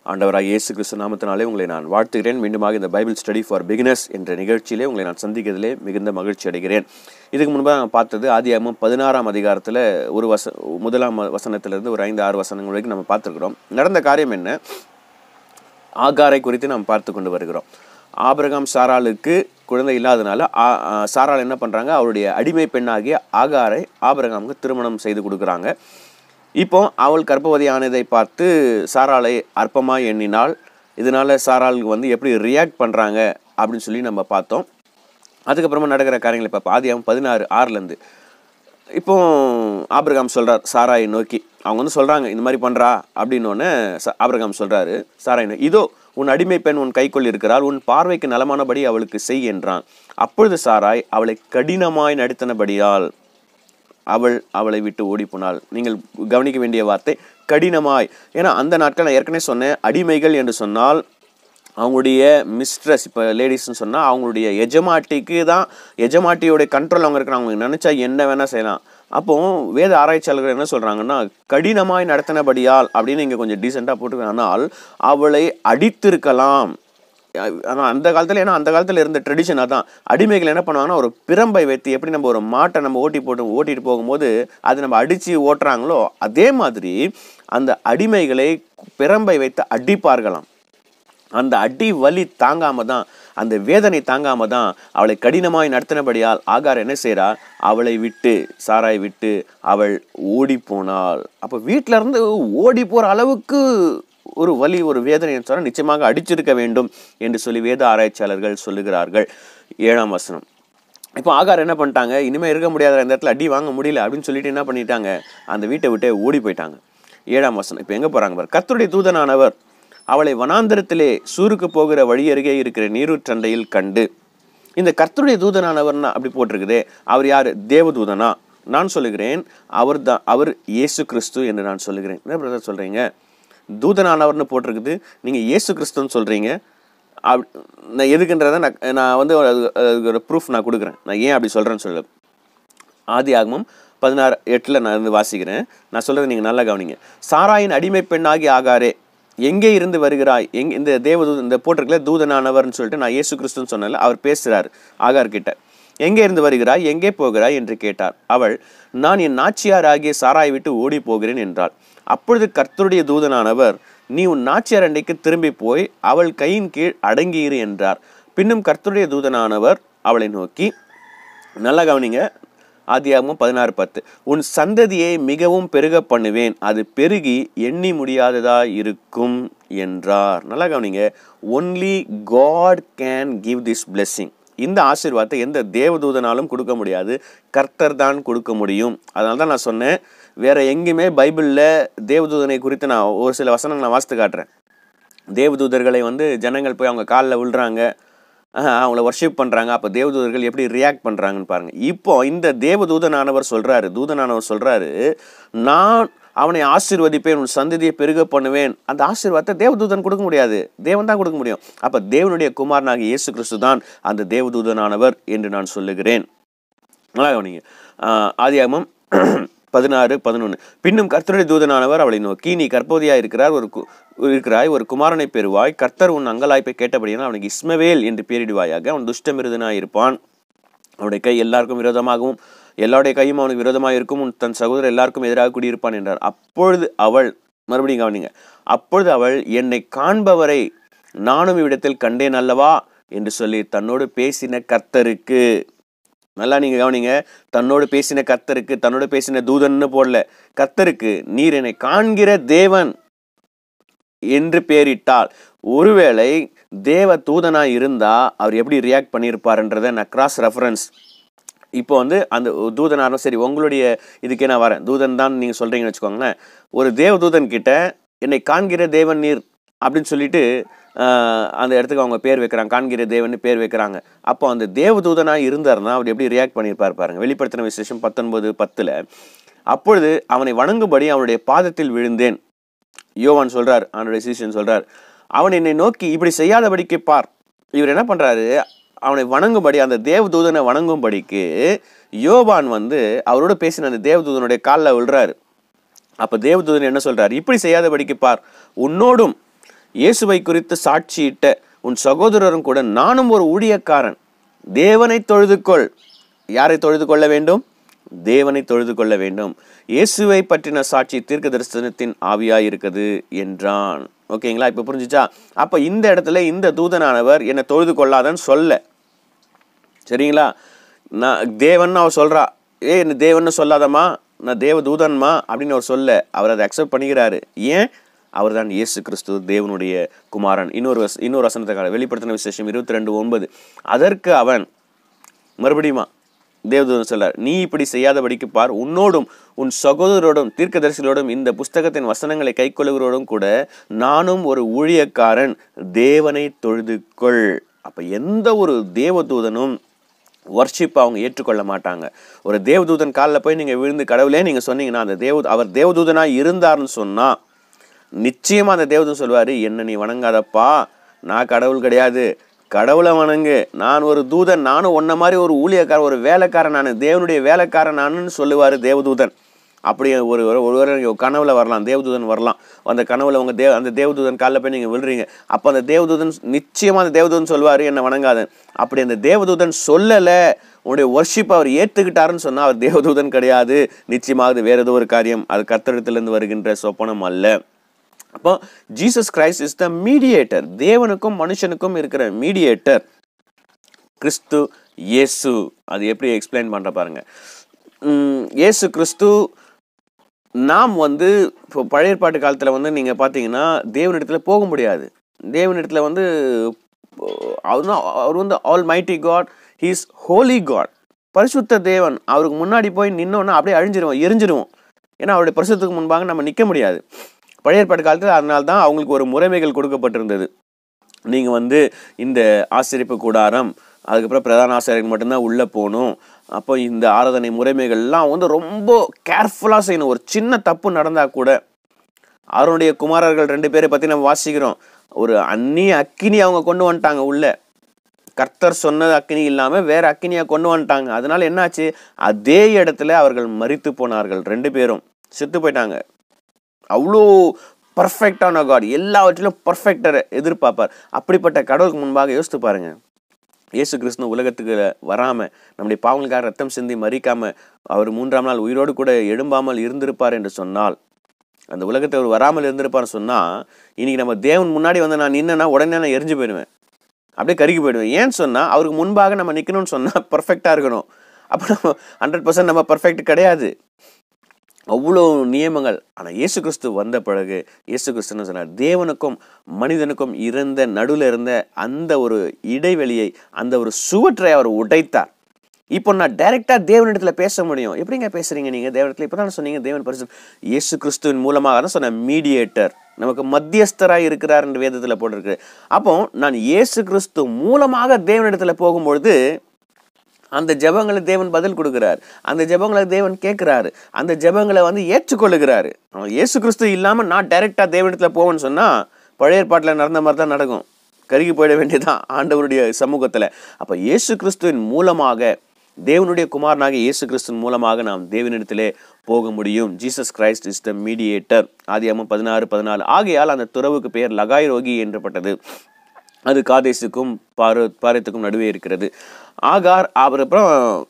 ஆண்டவராக இயேசு கிறிஸ்து நாமத்தினாலே உங்களை நான் வாழ்த்துகிறேன் மீண்டுமாக இந்த பைபிள் ஸ்டடி ஃபார் பிகினர்ஸ் என்ற நிகழ்ச்சியிலே உங்களை நான் சந்திக்கிறதிலே மிகுந்த மகிழ்ச்சி அடைகிறேன் இதுக்கு முன்பாக நான் பார்த்தது ஆதியாகமம் பதினாறாம் அதிகாரத்தில் ஒரு வச முதலாம் வசனத்திலிருந்து ஒரு ஐந்து ஆறு வசனங்கள் வரைக்கும் நம்ம பார்த்துருக்குறோம் நடந்த காரியம் என்ன ஆகாரை குறித்து நாம் பார்த்து கொண்டு வருகிறோம் ஆபிரகாம் சாராளுக்கு குழந்தை இல்லாதனால ஆ- ஆ, சாராள் என்ன பண்ணுறாங்க அவருடைய அடிமை பெண்ணாகிய ஆகாரை ஆபிரகாமுக்கு திருமணம் செய்து கொடுக்குறாங்க இப்போ அவள் கர்ப்பவதி ஆனதை பார்த்து சாராளை அற்பமாக எண்ணினாள் இதனால சாராளுக்கு வந்து எப்படி ரியாக்ட் பண்ணுறாங்க அப்படின்னு சொல்லி நம்ம பார்த்தோம் அதுக்கப்புறமா நடக்கிற காரியங்களை பார்ப்போம் ஆதியாகமம் பதினாறு ஆறுலேருந்து இப்போ ஆபிரகாம் சொல்றார் சாராயை நோக்கி அவங்க வந்து சொல்றாங்க இந்த மாதிரி பண்றா அப்படின்னோடனே ஆபிரகாம் சொல்றாரு சாராய் நோக்கி, இதோ உன் அடிமை பெண் உன் கைக்குள் இருக்கிறாள் உன் பார்வைக்கு நலமானபடி அவளுக்கு செய் என்றான் அப்பொழுது சாராய் அவளை கடினமாய் நடத்தினபடியால் அவள் அவளை விட்டு ஓடி போனாள் நீங்கள் கவனிக்க வேண்டிய வார்த்தை கடினமாய் ஏன்னா அந்த நாட்கள் நான் ஏற்கனவே சொன்னேன் அடிமைகள் என்று சொன்னால் அவங்களுடைய மிஸ்ட்ரஸ் இப்போ லேடிஸ்னு சொன்னால் அவங்களுடைய எஜமாட்டிக்கு தான் எஜமாட்டியோட கண்ட்ரோல் அவங்க இருக்கிறாங்க அவங்க நினச்சா என்ன வேணால் செய்யலாம் அப்போ வேத ஆராய்ச்சியாளர்கள் என்ன சொல்கிறாங்கன்னா கடினமாய் நடத்தினபடியால் அப்படின்னு இங்கே கொஞ்சம் டீசெண்டாக போட்டு ஆனால் அவளை அடித்திருக்கலாம் ஆனால் அந்த காலத்தில் ஏன்னா அந்த காலத்தில் இருந்த ட்ரெடிஷன் அதான் அடிமைகள் என்ன பண்ணுவாங்கன்னா ஒரு பிரம்பை வைத்து எப்படி நம்ம ஒரு மாட்டை நம்ம ஓட்டி போட்டு ஓட்டிட்டு போகும்போது அது நம்ம அடித்து ஓட்டுறாங்களோ அதே மாதிரி அந்த அடிமைகளை பிரம்பை வைத்து அடிப்பார்களாம் அந்த அடி வலி தாங்காம தான் அந்த வேதனை தாங்காம தான் அவளை கடினமாய் நடத்தினபடியால் ஆகார் என்ன செய்றா அவளை விட்டு சாராய் விட்டு அவள் ஓடி போனாள் அப்போ வீட்டில இருந்து ஓடி போற அளவுக்கு ஒரு வலி ஒரு வேதனை சொன்னால் நிச்சயமாக அடிச்சிருக்க வேண்டும் என்று சொல்லி வேத ஆராய்ச்சியாளர்கள் சொல்லுகிறார்கள் ஏழாம் வசனம் இப்போ ஆகார் என்ன பண்ணிட்டாங்க இனிமேல் இருக்க முடியாத இந்த இடத்துல அடி வாங்க முடியல அப்படின்னு சொல்லிட்டு என்ன பண்ணிட்டாங்க அந்த வீட்டை விட்டே ஓடி போயிட்டாங்க ஏழாம் வசனம் இப்போ எங்கே போகிறாங்க பாரு கர்த்தருடைய தூதனானவர் அவளை வனாந்தரத்திலே சூருக்கு போகிற வழி அருகே இருக்கிற நீரூற்றண்டையில் கண்டு இந்த கர்த்தருடைய தூதனானவர்னா அப்படி போட்டிருக்குதே அவர் யார் தேவதூதனா நான் சொல்லுகிறேன் அவர் தான் அவர் இயேசு கிறிஸ்து என்று நான் சொல்லுகிறேன் என்ன பிரதர் சொல்கிறீங்க தூதனானவர்னு போட்டிருக்குது நீங்கள் இயேசு கிறிஸ்துன்னு சொல்கிறீங்க அப் நான் எதுக்குன்றதை நான் நான் வந்து அது- அதுக்கு ஒரு ப்ரூஃப் நான் கொடுக்குறேன் நான் ஏன் அப்படி சொல்கிறேன்னு சொல்ல ஆதி ஆகமம் பதினாறு எட்டில் நான் இருந்து வாசிக்கிறேன் நான் சொல்கிறத நீங்கள் நல்லா கவனிங்க சாராயின் அடிமை பெண்ணாகி ஆகாரே எங்கே இருந்து வருகிறாய் எங் இந்த தேவதூ இந்த போட்டிருக்கல தூதனானவர்னு சொல்லிட்டு நான் இயேசு கிறிஸ்துன்னு சொன்னேன்ல அவர் பேசுகிறார் ஆகார் கிட்ட எங்கே இருந்து வருகிறாய் எங்கே போகிறாய் என்று கேட்டார் அவள் நான் என் நாச்சியார் ஆகிய சாராய் விட்டு ஓடி போகிறேன் என்றாள் அப்பொழுது கர்த்தருடைய தூதனானவர் நீ உன் நாச்சியார் அண்டைக்கு திரும்பி போய் அவள் கையின் கீழ் அடங்கியிரு என்றார் பின்னும் கர்த்தருடைய தூதனானவர் அவளை நோக்கி நல்லா கவனிங்க ஆதியாகமம் பதினாறு பத்து உன் சந்ததியை மிகவும் பெருக பண்ணுவேன் அது பெருகி எண்ணி முடியாததா இருக்கும் என்றார் நல்லா கவனிங்க only God can give this blessing இந்த ஆசீர்வாதத்தை எந்த தேவதூதனாலும் கொடுக்க முடியாது கர்த்தர் தான் கொடுக்க முடியும் அதனால தான் நான் சொன்னேன் வேற எங்கேயுமே பைபிளில் தேவதூதனை குறித்து நான் ஒரு சில வசனங்கள் நான் வாசித்து காட்டுறேன் தேவதூதர்களை வந்து ஜனங்கள் போய் அவங்க காலில் விழுறாங்க ஆஹ், அவங்கள வர்ஷிப் பண்ணுறாங்க அப்போ தேவதூதர்கள் எப்படி ரியாக்ட் பண்ணுறாங்கன்னு பாருங்கள் இப்போ இந்த தேவதூதனானவர் சொல்கிறாரு தூதனானவர் சொல்கிறாரு நான் அவனை ஆசீர்வதிப்பேன் உன் சந்ததியை பெருக பண்ணுவேன் அந்த ஆசீர்வாதத்தை தேவதூதன் கொடுக்க முடியாது தேவன் தான் கொடுக்க முடியும் அப்போ தேவனுடைய குமாரனாகிய இயேசு கிறிஸ்து தான் அந்த தேவதூதனானவர் என்று நான் சொல்லுகிறேன் நல்லா கவனிங்க ஆஹ், ஆதியாகமம் பதினாறு பதினொன்று பின்னும் கர்த்தருடைய தூதனானவர் அவளை நோக்கி நீ கற்போதியா இருக்கிறார் ஒரு கு- இருக்கிறாய் ஒரு குமாரனை பெறுவாய் கர்த்தர் உன் அங்கலாய்ப்பை கேட்டபடியால் அவனுக்கு இஸ்மவேல் என்று பெயரிடுவாயாக அவன் துஷ்டமிருதனாய் இருப்பான் அவனுடைய கை எல்லாருக்கும் விரோதமாகவும் எல்லாருடைய கையும் அவனுக்கு விரோதமாக இருக்கும் உன் தன் சகோதரர் எல்லாருக்கும் எதிராக குடியிருப்பான் என்றார் அப்பொழுது அவள் மறுபடியும் கவனிங்க அப்பொழுது அவள் என்னை காண்பவரை நானும் இவ்விடத்தில் கண்டேன் அல்லவா என்று சொல்லி தன்னோடு பேசின கர்த்தருக்கு நல்லா நீங்க கவனிங்க தன்னோடு பேசின கர்த்தருக்கு தன்னோடு பேசின தூதன்னு போடல கர்த்தருக்கு நீர் என்னை காண்கிற தேவன் என்று பெயரிட்டால் ஒருவேளை தேவ தூதனா இருந்தா அவர் எப்படி ரியாக்ட் பண்ணியிருப்பாருன்றதை நான் கிராஸ் ரெஃபரன்ஸ் இப்போ வந்து அந்த தூதனாரும் சரி உங்களுடைய இதுக்கே நான் வரேன் தூதன் தான் நீங்கள் சொல்கிறீங்கன்னு வச்சுக்கோங்களேன் ஒரு தேவ தூதன் கிட்ட என்னை காண்கிற தேவன் நீர் அப்படின்னு சொல்லிட்டு ஆஹ், அந்த இடத்துக்கு அவங்க பேர் வைக்கிறாங்க காண்கிற தேவன் பேர் வைக்கிறாங்க அப்போ அந்த தேவதூதனாக இருந்தாருன்னா அவர் எப்படி ரியாக்ட் பண்ணியிருப்பார் பாருங்க வெளிப்படுத்தின விசேஷம் பத்தொன்பது பத்தில் அப்பொழுது அவனை வணங்கும்படி அவனுடைய பாதத்தில் விழுந்தேன் யோவான் சொல்றார் அவனுடைய சீசன் சொல்றார் அவன் என்னை நோக்கி இப்படி செய்யாதபடிக்கு பார் இவர் என்ன பண்றாரு அவனை வணங்கும்படி அந்த தேவதூதனை வணங்கும்படிக்கு யோவான் வந்து அவரோட பேசின அந்த தேவதூதனுடைய காலில் விழுறாரு அப்ப தேவதூதன் என்ன சொல்றாரு இப்படி செய்யாதபடிக்கு பார் உன்னோடும் இயேசுவை குறித்து சாட்சியிட்ட உன் சகோதரரும் கூட நானும் ஒரு ஊழியக்காரன் தேவனை தொழுதுகொள் யாரை தொழுது கொள்ள வேண்டும் தேவனை தொழுது கொள்ள வேண்டும் இயேசுவை பற்றின சாட்சி தீர்க்க தரிசனத்தின் ஆவியாய் இருக்குது என்றான் ஓகேங்களா இப்போ புரிஞ்சுச்சா அப்போ இந்த இடத்துல இந்த தூதனானவர் என்னை தொழுது கொள்ளாதன்னு சொல்ல சரிங்களா நான் தேவன் அவர் சொல்றா ஏ என்ன தேவன்னு சொல்லாதம்மா நான் தேவ தூதன்மா அப்படின்னு அவர் சொல்ல அவர் அதை அக்செப்ட் பண்ணிக்கிறாரு ஏன் அவர் தான் இயேசு கிறிஸ்து தேவனுடைய குமாரன் இன்னொரு வச இன்னொரு வசனத்தை கால வெளிப்படுத்தின விசேஷம் இருபத்தி ரெண்டு ஒன்பது அதற்கு அவன் மறுபடியுமா தேவதூதன் சொல்றார் நீ இப்படி செய்யாதபடிக்கு பார் உன்னோடும் உன் சகோதரோடும் தீர்க்கதரிசிகளோடும் இந்த புஸ்தகத்தின் வசனங்களை கைக்கொள்ளுகிறோடும் கூட நானும் ஒரு ஊழியக்காரன் தேவனை தொழுது கொள் அப்ப எந்த ஒரு தேவதூதனும் வர்ஷிப் அவங்க ஏற்றுக்கொள்ள மாட்டாங்க ஒரு தேவதூதன் காலில் போய் நீங்கள் விழுந்து கடவுளே நீங்கள் சொன்னீங்கன்னா அந்த தேவ அவர் தேவதூதனாக இருந்தார்னு சொன்னால் நிச்சயமாக அந்த தேவதூதன் சொல்வார் என்ன நீ வணங்காதப்பா நான் கடவுள் கிடையாது கடவுளை வணங்கு நான் ஒரு தூதன் நானும் உன்ன மாதிரி ஒரு ஊழியக்காரன் ஒரு வேலைக்காரன் நான் தேவனுடைய வேலைக்காரன் நானுன்னு சொல்லுவார் தேவதூதன் அப்படி ஒரு ஒரு ஒருவர் கனவுல வரலாம் தேவதூதன் வரலாம் அந்த கனவுல உங்க தேவ அந்த தேவதூதன் காலில் போய் நீங்கள் விழுறீங்க அப்போ அந்த தேவதூதன் நிச்சயமாக அந்த தேவதூதன் சொல்வார் என்னை வணங்காதன் அப்படி அந்த தேவதூதன் சொல்லலை உன்னுடைய ஒர்ஷிப் அவர் ஏற்றுக்கிட்டாருன்னு சொன்னால் அவர் தேவதூதன் கிடையாது நிச்சயமாக அது வேற ஏதோ ஒரு காரியம் அது கத்தடத்திலிருந்து வருகின்ற சொப்பனம் அல்ல அப்போ Jesus Christ is the mediator தேவனுக்கும் மனுஷனுக்கும் இருக்கிற மீடியேட்டர் கிறிஸ்து இயேசு அது எப்படி எக்ஸ்பிளைன் பண்ணுற பாருங்க உம், இயேசு கிறிஸ்து நாம் வந்து இப்போ பழைய ஏற்பாட்டு காலத்தில் வந்து நீங்கள் பார்த்தீங்கன்னா தேவனிடத்தில் போக முடியாது தேவனிடத்தில் வந்து அவர் தான் அவர் வந்து almighty God he's holy God பரிசுத்த தேவன் அவருக்கு முன்னாடி போய் நின்னோன்னா அப்படியே அழிஞ்சிருவோம் எரிஞ்சிருவோம் ஏன்னா அவருடைய பரிசுத்துக்கு முன்பாக நம்ம நிற்க முடியாது பழைய ஏற்பாட்டு காலத்தில் அதனால தான் அவங்களுக்கு ஒரு முறைமைகள் கொடுக்கப்பட்டிருந்தது நீங்கள் வந்து இந்த ஆசிரிப்பு கூடாரம் அதுக்கப்புறம் பிரதான ஆசிரியருக்கு மட்டும்தான் உள்ளே போகணும் அப்போ இந்த ஆராதனை முறைமைகள்லாம் வந்து ரொம்ப கேர்ஃபுல்லாக செய்யணும் ஒரு சின்ன தப்பு நடந்தால் கூட அவருடைய குமாரர்கள் ரெண்டு பேரை பற்றி நம்ம வாசிக்கிறோம் ஒரு அந்நிய அக்கினி அவங்க கொண்டு வந்துட்டாங்க உள்ள கர்த்தர் சொன்னது அக்கினி இல்லாமல் வேற அக்கினியை கொண்டு வந்துட்டாங்க அதனால என்னாச்சு அதே இடத்துல அவர்கள் மரித்து போனார்கள் ரெண்டு பேரும் செத்து போயிட்டாங்க அவ்வளோ பர்ஃபெக்டான காட் எல்லாவற்றிலும் பர்ஃபெக்டரை எதிர்பார்ப்பார் அப்படிப்பட்ட கடவுளுக்கு முன்பாக யோசித்து பாருங்க இயேசு கிறிஸ்து உலகத்துக்கு வராம நம்முடைய பாவங்களுக்காக ரத்தம் சிந்தி மறிக்காம அவர் மூன்றாம் நாள் உயிரோடு கூட எழும்பாமல் இருந்திருப்பார் என்று சொன்னால் அந்த உலகத்தை அவர் வராமல் இருந்திருப்பார்னு சொன்னா இன்னைக்கு நம்ம தேவன் முன்னாடி வந்து நான் நின்னா உடனே நான் எரிஞ்சு போயிடுவேன் அப்படியே கருகி போயிடுவேன் ஏன்னு சொன்னா அவருக்கு முன்பாக நம்ம நிக்கணும்னு சொன்னா பர்ஃபெக்டா இருக்கணும் அப்போ நம்ம ஹண்ட்ரட் பர்சன்ட் நம்ம பர்ஃபெக்ட் கிடையாது அவ்வளோ நியமங்கள் ஆனால் இயேசு கிறிஸ்து வந்த பிறகு இயேசு கிறிஸ்துன்னு சொன்னார் தேவனுக்கும் மனிதனுக்கும் இருந்த நடுவில் இருந்த அந்த ஒரு இடைவெளியை அந்த ஒரு சுவற்றை அவர் உடைத்தார் இப்போ நான் டைரெக்டாக தேவனிடத்தில் பேச முடியும் எப்படிங்க பேசுறீங்க நீங்கள் தேவனிடத்தில் இப்போ தான் சொன்னீங்க தேவன் பரிசு இயேசு கிறிஸ்துவின் மூலமாக தான் சொன்ன மீடியேட்டர் நமக்கு மத்தியஸ்தராக இருக்கிறார் என்று வேதத்தில் போட்டிருக்கு அப்போ நான் இயேசு கிறிஸ்து மூலமாக தேவனிடத்தில் போகும்பொழுது அந்த ஜெபங்களை தேவன் பதில் கொடுக்கிறார் அந்த ஜெபங்களை தேவன் கேட்கிறாரு அந்த ஜெபங்களை வந்து ஏற்றுக்கொள்ளுகிறாரு அவன் இயேசு கிறிஸ்து இல்லாமல் நான் டைரெக்டாக தேவனிடத்தில் போவேன்னு சொன்னால் பழைய ஏற்பாட்டில் நடந்த மாதிரி தான் நடக்கும் கருகி போயிட வேண்டியதுதான் ஆண்டவருடைய சமூகத்தில் அப்போ இயேசு கிறிஸ்துவின் மூலமாக தேவனுடைய குமாரனாக இயேசு கிறிஸ்துவின் மூலமாக நாம் தேவனிடத்திலே போக முடியும் Jesus Christ is the mediator ஆதியாமம் பதினாறு பதினாலு ஆகையால் அந்த துறவுக்கு பெயர் லகாய் ரோகி என்றப்பட்டது அது காதேசுக்கும் பாரு பாரத்துக்கும் நடுவே இருக்கிறது ஆகார் அவர் அப்புறம்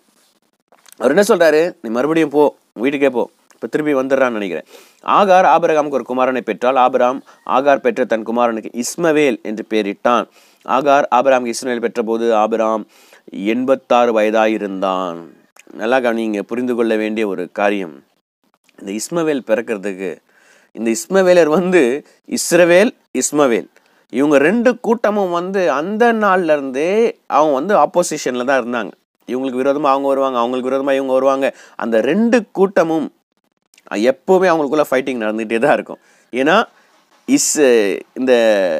அவர் என்ன சொல்றாரு நீ மறுபடியும் போ வீட்டுக்கே போ இப்போ திருப்பி வந்துடுறான்னு நினைக்கிறேன் ஆகார் ஆபிரகாமுக்கு ஒரு குமாரனை பெற்றால் ஆபிராம் ஆகார் பெற்ற தன் குமாரனுக்கு இஸ்மவேல் என்று பெயரிட்டான் ஆகார் ஆபிராமுக்கு இஸ்மவேல் பெற்றபோது ஆபிராம் எண்பத்தாறு வயதாயிருந்தான் நல்லா கவனிங்க புரிந்து கொள்ள வேண்டிய ஒரு காரியம் இந்த இஸ்மவேல் பிறக்கிறதுக்கு இந்த இஸ்மவேலர் வந்து இஸ்ரவேல் இஸ்மவேல் இவங்க ரெண்டு கூட்டமும் வந்து அந்த நாள்ல இருந்தே அவங்க வந்து ஆப்போசிஷன்ல தான் இருந்தாங்க இவங்களுக்கு விரோதமாக அவங்க வருவாங்க அவங்களுக்கு விரோதமாக இவங்க வருவாங்க அந்த ரெண்டு கூட்டமும் எப்போவுமே அவங்களுக்குள்ள ஃபைட்டிங் நடந்துகிட்டே தான் இருக்கும் ஏன்னா இஸ் இந்த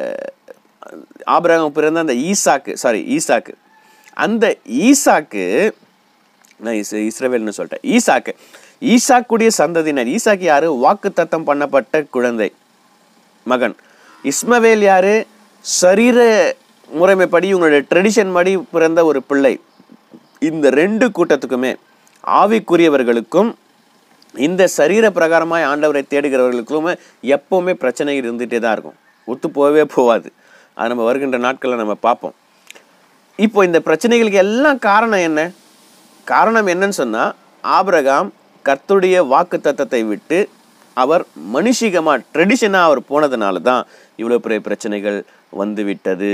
ஆபிரகாம் பிறந்த அந்த ஈசாக்கு சாரி ஈசாக்கு அந்த ஈசாக்கு நான் இஸ் இஸ்ரவேல்னு சொல்லிட்டேன் ஈசாக்கு ஈசாக்குடைய சந்ததியினர் ஈசாக்கு யாரு வாக்கு தத்தம் பண்ணப்பட்ட குழந்தை மகன் இஸ்மவேல் யாரு சரீர முறைமைப்படி இவங்களுடைய ட்ரெடிஷன் படி பிறந்த ஒரு பிள்ளை இந்த ரெண்டு கூட்டத்துக்குமே ஆவிக்குரியவர்களுக்கும் இந்த சரீர பிரகாரமாய் ஆண்டவரை தேடுகிறவர்களுக்குமே எப்பவுமே பிரச்சனை இருந்துகிட்டே தான் இருக்கும் ஒத்து போகவே போகாது அது நம்ம வருகின்ற நாட்களில் நம்ம பார்ப்போம் இப்போ இந்த பிரச்சனைகளுக்கு எல்லாம் காரணம் என்ன காரணம் என்னன்னு சொன்னால் ஆபிரகாம் கர்த்தருடைய வாக்கு தத்தத்தை விட்டு அவர் மனுஷிகமாக ட்ரெடிஷனாக அவர் போனதுனால தான் இவ்வளோ பெரிய பிரச்சனைகள் வந்து விட்டது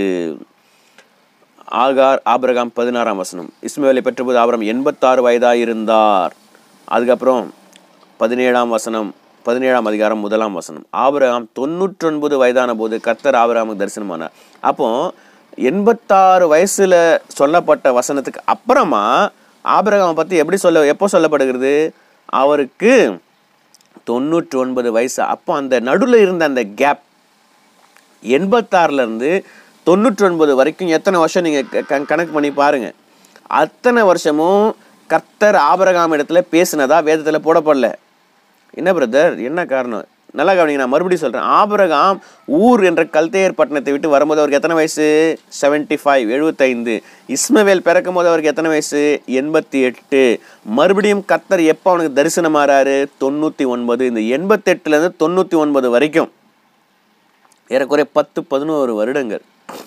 ஆகார் ஆபிரகாம் பதினாறாம் வசனம் இஸ்மவேலை பெற்றபோது ஆபிரகாம் எண்பத்தாறு வயதாக இருந்தார் அதுக்கப்புறம் பதினேழாம் வசனம் பதினேழாம் அதிகாரம் முதலாம் வசனம் ஆபிரகாம் தொண்ணூற்றொன்பது வயதான போது கர்த்தர் ஆபிரகாமுக்கு தரிசனமானார் அப்போ எண்பத்தாறு வயசுல சொல்லப்பட்ட வசனத்துக்கு அப்புறமா ஆபிரகாமை பற்றி எப்படி சொல்ல எப்போ சொல்லப்படுகிறது அவருக்கு தொண்ணூற்றி ஒன்பது வயசு அப்போ அந்த நடுவில் இருந்த அந்த கேப் எண்பத்தாறுலேருந்து தொண்ணூற்றி ஒன்பது வரைக்கும் எத்தனை வருஷம் நீங்கள் கணக்கு பண்ணி பாருங்கள் அத்தனை வருஷமும் கர்த்தர் ஆபரகாம் இடத்துல பேசினதா வேதத்தில் போடப்படல என்ன பிரதர் என்ன காரணம் நல்லா கவனிங்க நான் மறுபடியும் சொல்கிறேன் ஆபரகாம் ஊர் என்ற கல்தேயர் பட்டணத்தை விட்டு வரும்போது அவருக்கு எத்தனை வயசு செவன்ட்டி ஃபைவ் எழுபத்தைந்து இஸ்மவேல் பிறக்கும் போது அவருக்கு எத்தனை வயசு எண்பத்தி எட்டு மறுபடியும் கர்த்தர் எப்போ அவனுக்கு தரிசனம் ஆறாரு தொண்ணூற்றி ஒன்பது இந்த எண்பத்தெட்டுலேருந்து தொண்ணூற்றி ஒன்பது வரைக்கும் ஏறக்குறைய பத்து பதினோரு வருடங்கள்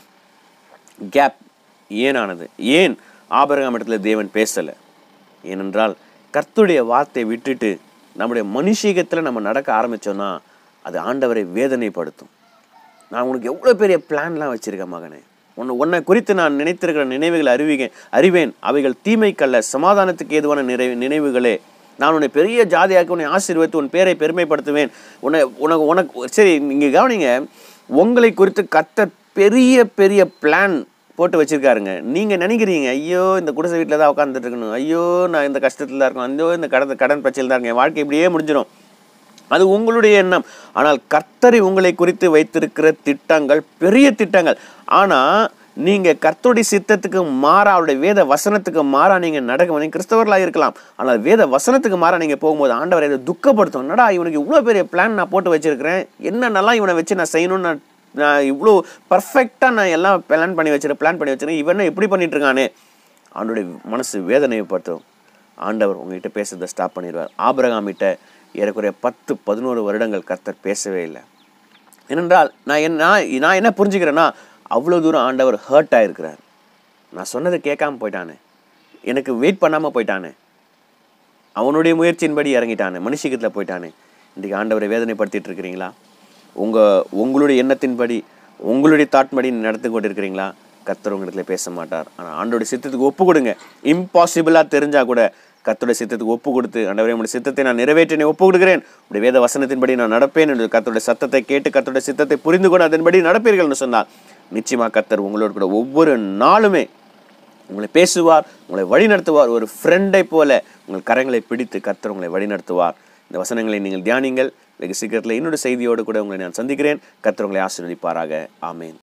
கேப் ஏனானது ஏன் ஆபரகாம் இடத்துல தேவன் பேசலை ஏனென்றால் கர்த்துடைய வார்த்தை விட்டுட்டு நம்முடைய மனுஷீகத்தில் நம்ம நடக்க ஆரம்பித்தோன்னா அது ஆண்டவரை வேதனைப்படுத்தும் நான் உனக்கு எவ்வளோ பெரிய பிளான்லாம் வச்சுருக்கேன் மகனே உன்னை உன்னை குறித்து நான் நினைத்திருக்கிற நினைவுகளை அறிவிக அறிவேன் அவைகள் தீமைக்கல்ல சமாதானத்துக்கு ஏதுவான நினைவு நினைவுகளே நான் உன்னை பெரிய ஜாதியாக்கி உன்னை ஆசீர்வதித்து உன் பேரை பெருமைப்படுத்துவேன் உன்னை உனக்கு உனக்கு சரி நீங்கள் கவனிங்க உங்களை குறித்து கத்த பெரிய பெரிய பிளான் போட்டு வச்சிருக்காருங்க நீங்கள் நினைக்கிறீங்க ஐயோ இந்த குடிசை வீட்டில் தான் உட்காந்துட்டு இருக்கணும் ஐயோ நான் இந்த கஷ்டத்தில் தான் இருக்கணும் ஐயோ இந்த கடன் கடன் பிரச்சனையில் தான் இருக்கேன் என் வாழ்க்கை இப்படியே முடிஞ்சிடும் அது உங்களுடைய எண்ணம் ஆனால் கர்த்தரை உங்களை குறித்து வைத்திருக்கிற திட்டங்கள் பெரிய திட்டங்கள் ஆனால் நீங்கள் கர்த்தருடைய சித்தத்துக்கு மாறா அவருடைய வேத வசனத்துக்கு மாறா நீங்கள் நடக்க நீங்கள் கிறிஸ்தவர்களாக இருக்கலாம் ஆனால் வேத வசனத்துக்கு மாறா நீங்கள் போகும்போது ஆண்டவர் இதை துக்கப்படுத்தும் என்னடா இவனுக்கு இவ்வளோ பெரிய பிளான் நான் போட்டு வச்சிருக்கிறேன் என்னென்னலாம் இவனை வச்சு நான் செய்யணும்னு நான் நான் இவ்வளோ பர்ஃபெக்டாக நான் எல்லாம் பிளான் பண்ணி வச்சிருக்கேன் பிளான் பண்ணி வச்சிருக்கேன் இவன் என்ன இப்படி பண்ணிட்டு இருக்கானே அவனுடைய மனசு வேதனைப்படுத்தும் ஆண்டவர் உங்ககிட்ட பேசுறதை ஸ்டாப் பண்ணிடுவார் ஆபிரகாமிட்ட ஏறக்குறைய பத்து பதினோரு வருடங்கள் கர்த்தர் பேசவே இல்லை ஏனென்றால் நான் என்ன நான் நான் என்ன புரிஞ்சுக்கிறேன்னா அவ்வளோ தூரம் ஆண்டவர் ஹர்ட் ஆயிருக்கிறார் நான் சொன்னதை கேட்காம போயிட்டானே எனக்கு வெயிட் பண்ணாமல் போயிட்டானே அவனுடைய முயற்சியின்படி இறங்கிட்டானே மனுஷிகத்தில் போயிட்டானே இன்றைக்கி ஆண்டவரை வேதனைப்படுத்திட்டு இருக்கிறீங்களா உங்கள் உங்களுடைய எண்ணத்தின்படி உங்களுடைய தாட் படி நடத்தி கொண்டு இருக்கிறீங்களா கர்த்தர் உங்களிடத்துல பேச மாட்டார் ஆனால் ஆண்டோடைய சித்தத்துக்கு ஒப்பு கொடுங்க இம்பாசிபிளாக தெரிஞ்சால் கூட கர்த்தருடைய சித்தத்துக்கு ஒப்பு கொடுத்து ஆண்டவரே உங்களுடைய சித்தத்தை நான் நிறைவேற்றினே ஒப்பு கொடுக்கிறேன் உடைய வேத வசனத்தின்படி நான் நடப்பேன் என்று கர்த்தருடைய சத்தத்தை கேட்டு கர்த்தருடைய சித்தத்தை புரிந்து கொண்டு அதன்படி நடப்பீர்கள்னு சொன்னால் நிச்சயமாக கர்த்தர் உங்களோடு கூட ஒவ்வொரு நாளுமே உங்களை பேசுவார் உங்களை வழிநடத்துவார் ஒரு ஃப்ரெண்டை போல உங்கள் கரங்களை பிடித்து கர்த்தர் உங்களை வழிநடத்துவார் இந்த வசனங்களை நீங்கள் தியானிங்கள் வெகு சீக்கிரத்தில் இன்னொரு செய்தியோடு கூட உங்களை நான் சந்திக்கிறேன் கர்த்தர் உங்களை ஆசீர்வதிப்பாராக ஆமேன்